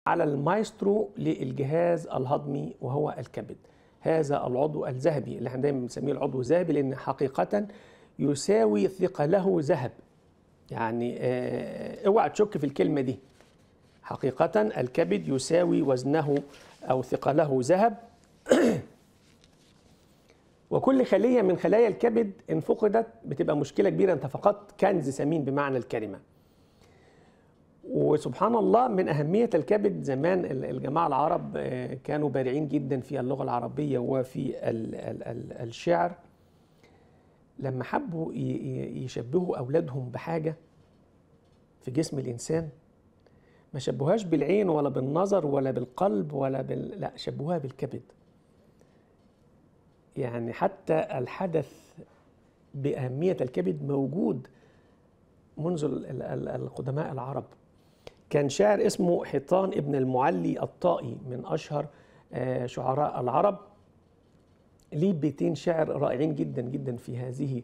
على المايسترو للجهاز الهضمي وهو الكبد هذا العضو الذهبي اللي احنا دايما بنسميه العضو الذهبي لان حقيقه يساوي ثقله ذهب يعني اه اوعى تشك في الكلمه دي حقيقه الكبد يساوي وزنه او ثقله ذهب وكل خليه من خلايا الكبد ان فقدت بتبقى مشكله كبيره انت فقدت كنز ثمين بمعنى الكلمه وسبحان الله من أهمية الكبد زمان الجماعة العرب كانوا بارعين جدا في اللغة العربية وفي ال ال ال الشعر لما حبوا يشبهوا أولادهم بحاجة في جسم الإنسان ما شبهوهاش بالعين ولا بالنظر ولا بالقلب ولا بال... لا شبهوها بالكبد يعني حتى الحدث بأهمية الكبد موجود منذ القدماء العرب كان شاعر اسمه حيطان ابن المعلي الطائي من اشهر شعراء العرب ليه بيتين شعر رائعين جدا جدا في هذه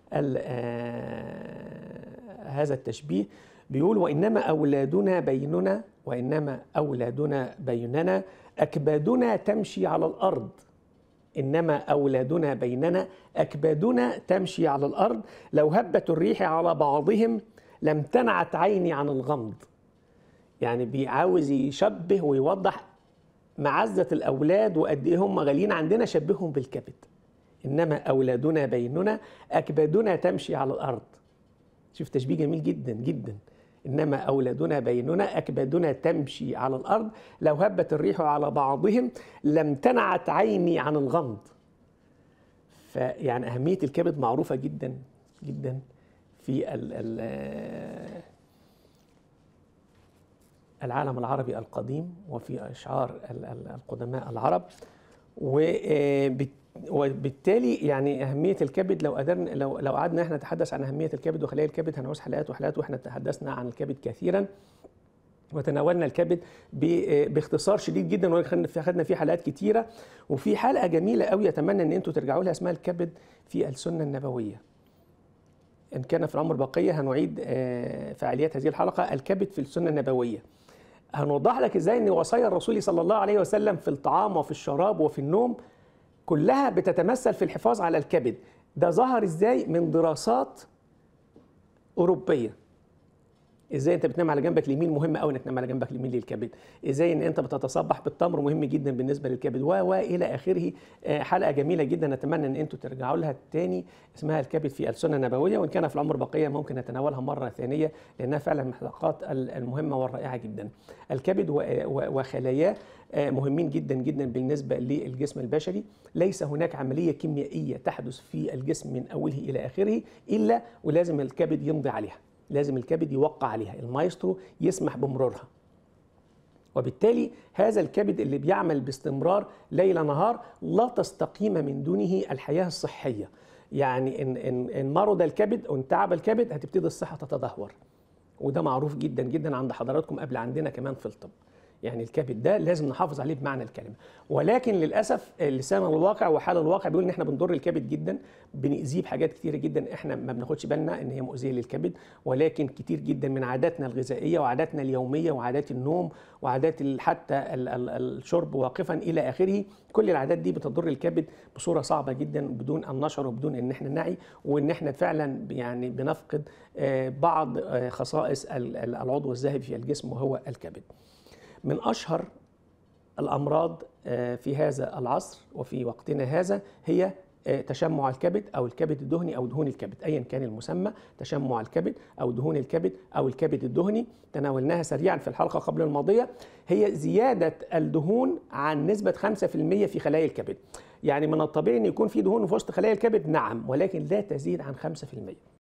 هذا التشبيه بيقول وانما اولادنا بيننا وانما اولادنا بيننا اكبادنا تمشي على الارض انما اولادنا بيننا اكبادنا تمشي على الارض لو هبت الريح على بعضهم لم تنعت عيني عن الغمض يعني بيعاوز يشبه ويوضح معزة الأولاد وقد إيه هم غاليين عندنا شبههم بالكبد إنما أولادنا بيننا أكبادنا تمشي على الأرض شوف تشبيه جميل جدا جدا إنما أولادنا بيننا أكبادنا تمشي على الأرض لو هبت الريح على بعضهم لم تنعت عيني عن الغمض فيعني أهمية الكبد معروفة جدا جدا في ال ال العالم العربي القديم وفي اشعار القدماء العرب وبالتالي يعني اهميه الكبد لو قدرنا لو لو قعدنا احنا نتحدث عن اهميه الكبد وخلايا الكبد هنعوز حلقات وحلقات واحنا تحدثنا عن الكبد كثيرا وتناولنا الكبد باختصار شديد جدا وخدنا فيه حلقات كتيره وفي حلقه جميله قوي اتمنى ان انتم ترجعوا لها اسمها الكبد في السنه النبويه ان كان في العمر بقيه هنعيد فعاليات هذه الحلقه الكبد في السنه النبويه هنوضح لك ازاي ان وصايا الرسول صلى الله عليه وسلم في الطعام وفي الشراب وفي النوم كلها بتتمثل في الحفاظ على الكبد ده ظهر ازاي من دراسات اوروبيه ازاي انت بتنام على جنبك اليمين مهم قوي انك تنام على جنبك اليمين للكبد ازاي ان انت بتتصبح بالتمر مهم جدا بالنسبه للكبد و والى اخره حلقه جميله جدا نتمنى ان انتم ترجعوا لها تاني اسمها الكبد في السنه النبويه وان كان في العمر بقيه ممكن نتناولها مره ثانيه لانها فعلا من الحلقات المهمه والرائعه جدا الكبد وخلاياه مهمين جدا جدا بالنسبه للجسم البشري ليس هناك عمليه كيميائيه تحدث في الجسم من اوله الى اخره الا ولازم الكبد يمضي عليها لازم الكبد يوقع عليها المايسترو يسمح بمرورها وبالتالي هذا الكبد اللي بيعمل باستمرار ليل نهار لا تستقيم من دونه الحياة الصحية يعني إن, إن, إن مرض الكبد أو تعب الكبد هتبتدي الصحة تتدهور وده معروف جدا جدا عند حضراتكم قبل عندنا كمان في الطب يعني الكبد ده لازم نحافظ عليه بمعنى الكلمه ولكن للاسف لسان الواقع وحال الواقع بيقول ان احنا بنضر الكبد جدا بنأذيه بحاجات كتيره جدا احنا ما بناخدش بالنا ان هي مؤذيه للكبد ولكن كتير جدا من عاداتنا الغذائيه وعاداتنا اليوميه وعادات النوم وعادات حتى ال ال الشرب واقفا الى اخره كل العادات دي بتضر الكبد بصوره صعبه جدا بدون ان نشعر وبدون ان احنا نعي وان احنا فعلا يعني بنفقد بعض خصائص العضو الذهبي في الجسم وهو الكبد. من اشهر الامراض في هذا العصر وفي وقتنا هذا هي تشمع الكبد او الكبد الدهني او دهون الكبد ايا كان المسمى تشمع الكبد او دهون الكبد او الكبد الدهني تناولناها سريعا في الحلقه قبل الماضيه هي زياده الدهون عن نسبه 5% في خلايا الكبد يعني من الطبيعي ان يكون في دهون في وسط خلايا الكبد نعم ولكن لا تزيد عن 5%